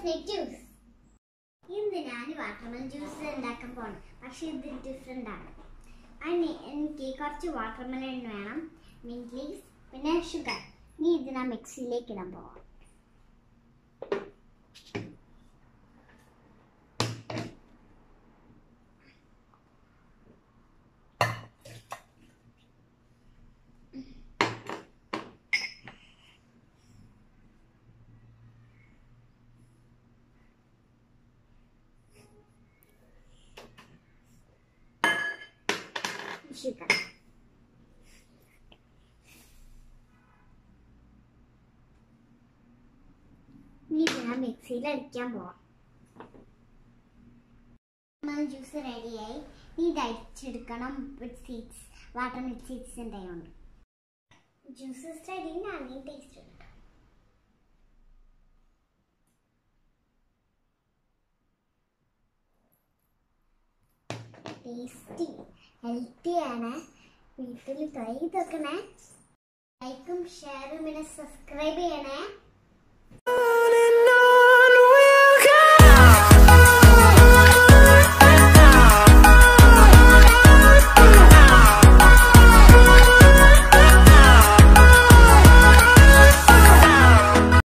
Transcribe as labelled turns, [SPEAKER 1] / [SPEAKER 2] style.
[SPEAKER 1] snake juice ഇന്ന് ഞാൻ watermelon juice ഉണ്ടാക്കാൻ പോകണം പക്ഷെ ഇത് ഡിഫറെൻ്റ് ആണ് അതിന് എനിക്ക് കുറച്ച് വാട്ടർമെലൺ വേണം മിൻറ്റ് ലീവ്സ് പിന്നെ ഷുഗർ ഇനി ഇത് ഞാൻ മിക്സിയിലേക്ക് ഇടാൻ പോവാം ഷുഗർ ഇനി ഇത് ഞാൻ മിക്സിയിൽ അടിക്കാൻ പോവാം ജ്യൂസ് റെഡിയായി ഇനി ഇത് അടിച്ചെടുക്കണം with seeds water milk seeds ഉണ്ടായതുകൊണ്ട് ജ്യൂസ് റെഡി ഞാൻ ടേസ്റ്റ് എടുക്കാം ടേസ്റ്റി ഹെൽത്തി ആണ് വീട്ടിൽ ട്രൈ ചെയ്തൊക്കണേ ലൈക്കും ഷെയറും പിന്നെ സബ്സ്ക്രൈബ് ചെയ്യണേ
[SPEAKER 2] on